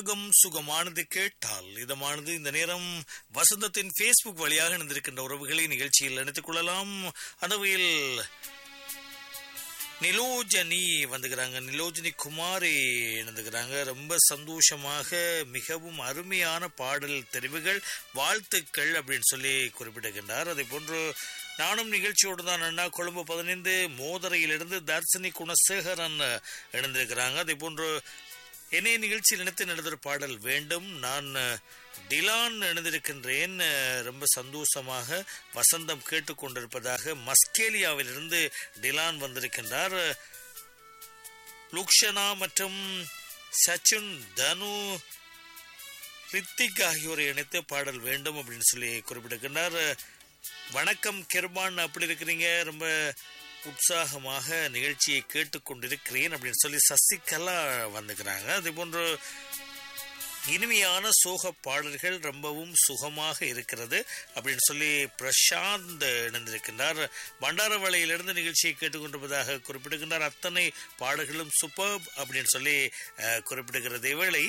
ராகம் சுகமானது கேட்டால் இதமானது இந்த நேரம் வசந்தத்தின் ஃபேஸ்புக் வழியாக இணைந்திருக்கின்ற உறவுகளை நிகழ்ச்சியில் இணைத்துக் கொள்ளலாம் அந்த வகையில் நிலோஜனி வந்துக்கிறாங்க நிலோஜனி குமாரி இணைந்துக்கிறாங்க ரொம்ப சந்தோஷமாக மிகவும் அருமையான பாடல் தெரிவுகள் வாழ்த்துக்கள் அப்படின்னு சொல்லி குறிப்பிடுகின்றார் அதே போன்று நானும் நிகழ்ச்சியோடு தான் அண்ணா கொழும்பு பதினைந்து மோதரையிலிருந்து தர்சினி குணசேகரன் இணைந்திருக்கிறாங்க அதே போன்று என்னைய நிகழ்ச்சியில் இணைத்து நடந்த பாடல் வேண்டும் நான் டிலான் இணைந்திருக்கின்றேன் ரொம்ப சந்தோஷமாக வசந்தம் கேட்டுக்கொண்டிருப்பதாக மஸ்கேலியாவிலிருந்து டிலான் வந்திருக்கின்றார் லுக்ஷனா மற்றும் சச்சுன் தனு ரித்திக் ஆகியோரை இணைத்து பாடல் வேண்டும் அப்படின்னு சொல்லி குறிப்பிட்டிருக்கின்றார் வணக்கம் கிருபான் அப்படி இருக்கிறீங்க ரொம்ப உற்சாகமாக நிகழ்ச்சியை கேட்டுக்கொண்டிருக்கிறேன் அப்படின்னு சொல்லி சசிகலா வந்துக்கிறாங்க அதே போன்று இனிமையான சோக பாடல்கள் ரொம்பவும் சுகமாக இருக்கிறது அப்படின்னு சொல்லி பிரசாந்த் இணைந்திருக்கின்றார் பண்டாரவளையிலிருந்து நிகழ்ச்சியை கேட்டுக்கொண்டிருப்பதாக குறிப்பிடுகின்றார் அத்தனை பாடல்களும் சூப்பர் அப்படின்னு சொல்லி குறிப்பிடுகிறது வேளை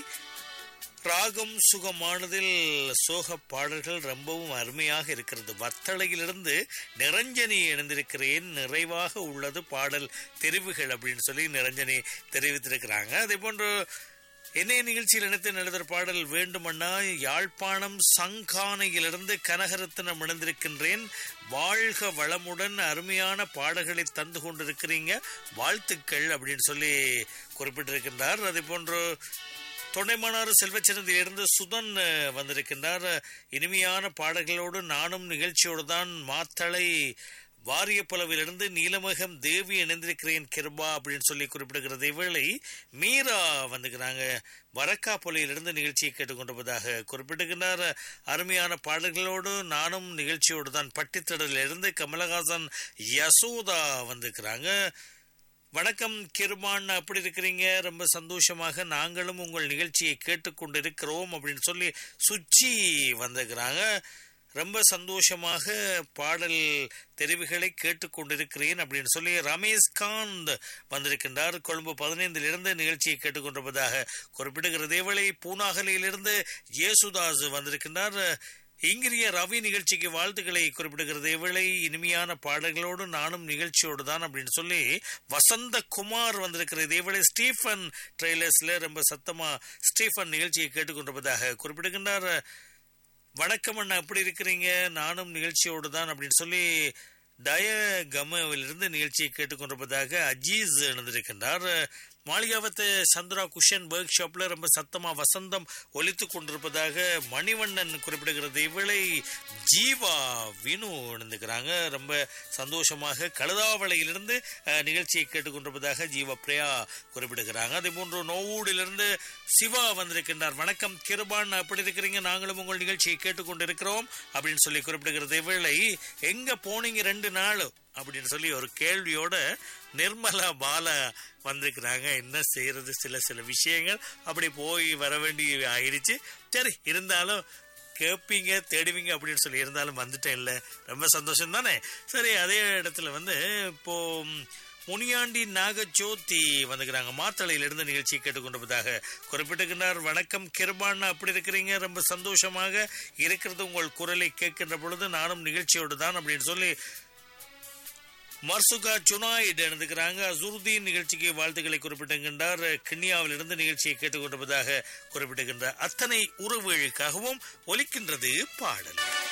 ராகம் சுகமானதில் சோக பாடல்கள் ரொம்பவும் அருமையாக இருக்கிறது வத்தளையிலிருந்து நிரஞ்சனி இணைந்திருக்கிறேன் நிறைவாக உள்ளது பாடல் தெரிவுகள் அப்படின்னு சொல்லி நிரஞ்சனி தெரிவித்திருக்கிறாங்க அதே போன்று என்னைய நிகழ்ச்சியில் இணைத்து நடந்த பாடல் வேண்டுமன்னா யாழ்ப்பாணம் சங்கானையிலிருந்து கனகரத்தினம் இணைந்திருக்கின்றேன் வாழ்க வளமுடன் அருமையான பாடல்களை தந்து கொண்டிருக்கிறீங்க வாழ்த்துக்கள் அப்படின்னு சொல்லி குறிப்பிட்டிருக்கின்றார் அதே போன்று தொண்டைமானாறு செல்வச்சனத்திலிருந்து சுதன் வந்திருக்கின்றார் இனிமையான பாடல்களோடு நானும் நிகழ்ச்சியோடு தான் மாத்தளை வாரியப்பளவிலிருந்து நீலமகம் தேவி இணைந்திருக்கிறேன் கிருபா அப்படின்னு சொல்லி குறிப்பிடுகிறது வேளை மீரா வந்துக்கிறாங்க வரக்காப்பொலியிலிருந்து நிகழ்ச்சியை கேட்டுக்கொண்டிருப்பதாக குறிப்பிடுகின்றார் அருமையான பாடல்களோடு நானும் நிகழ்ச்சியோடு தான் பட்டித்தடலிலிருந்து கமலஹாசன் யசோதா வந்திருக்கிறாங்க வணக்கம் கிருமான் அப்படி இருக்கிறீங்க ரொம்ப சந்தோஷமாக நாங்களும் உங்கள் நிகழ்ச்சியை கேட்டுக்கொண்டிருக்கிறோம் அப்படின்னு சொல்லி சுச்சி வந்துக்கிறாங்க ரொம்ப சந்தோஷமாக பாடல் தெரிவுகளை கேட்டுக்கொண்டிருக்கிறேன் அப்படின்னு சொல்லி ரமேஷ் காந்த் வந்திருக்கின்றார் கொழும்பு பதினைந்திலிருந்து நிகழ்ச்சியை கேட்டுக்கொண்டிருப்பதாக குறிப்பிடுகிறது இதேவேளை பூனாகலியிலிருந்து ஜேசுதாஸ் வந்திருக்கின்றார் இங்கிரிய ரவி நிகழ்ச்சிக்கு வாழ்த்துக்களை குறிப்பிடுகிறது இவளை இனிமையான பாடல்களோடு நானும் நிகழ்ச்சியோடு தான் அப்படின்னு சொல்லி வசந்த குமார் வந்திருக்கிறது இவளை ஸ்டீஃபன் ட்ரெய்லர்ஸ்ல ரொம்ப சத்தமா ஸ்டீஃபன் நிகழ்ச்சியை கேட்டுக்கொண்டிருப்பதாக குறிப்பிடுகின்றார் வணக்கம் அண்ணா எப்படி இருக்கிறீங்க நானும் நிகழ்ச்சியோடு தான் அப்படின்னு சொல்லி டய கமவிலிருந்து நிகழ்ச்சியை கேட்டுக்கொண்டிருப்பதாக அஜீஸ் இணைந்திருக்கின்றார் மாளிகாவத்து சந்திரா குஷன் ஒர்க் ஷாப்ல ரொம்ப சத்தமா வசந்தம் ஒலித்து கொண்டிருப்பதாக மணிவண்ணன் குறிப்பிடுகிறது இவளை ஜீவா வினு இணைந்துக்கிறாங்க ரொம்ப சந்தோஷமாக கழுதாவளையிலிருந்து நிகழ்ச்சியை கேட்டுக்கொண்டிருப்பதாக ஜீவா பிரியா குறிப்பிடுகிறாங்க அதே போன்று நோவூடிலிருந்து சிவா வந்திருக்கின்றார் வணக்கம் கிருபான் அப்படி இருக்கிறீங்க நாங்களும் உங்கள் நிகழ்ச்சியை கேட்டுக்கொண்டிருக்கிறோம் அப்படின்னு சொல்லி குறிப்பிடுகிறது இவளை எங்க போனீங்க ரெண்டு நாள் அப்படின்னு சொல்லி ஒரு கேள்வியோட நிர்மலா பாலா வந்திருக்கிறாங்க என்ன செய்யறது சில சில விஷயங்கள் அப்படி போய் வர வேண்டி ஆயிடுச்சு சரி இருந்தாலும் கேட்பீங்க தேடுவீங்க அப்படின்னு சொல்லி இருந்தாலும் வந்துட்டேன் இல்லை ரொம்ப சந்தோஷம் தானே சரி அதே இடத்துல வந்து இப்போ முனியாண்டி நாகஜோதி வந்துக்கிறாங்க மாத்தளையிலிருந்து நிகழ்ச்சியை கேட்டுக்கொண்டிருப்பதாக குறிப்பிட்டிருக்கிறார் வணக்கம் கிருபான் அப்படி இருக்கிறீங்க ரொம்ப சந்தோஷமாக இருக்கிறது உங்கள் குரலை கேட்கின்ற பொழுது நானும் நிகழ்ச்சியோடு தான் அப்படின்னு சொல்லி மர்சுகா சுனாயிட் எழுந்துக்கிறாங்க அசுருதீன் நிகழ்ச்சிக்கு வாழ்த்துக்களை குறிப்பிட்டுகின்றார் கிண்ணியாவிலிருந்து நிகழ்ச்சியை கேட்டுக்கொண்டிருப்பதாக குறிப்பிட்டுகின்றார் அத்தனை உறவுகளுக்காகவும் ஒலிக்கின்றது பாடல்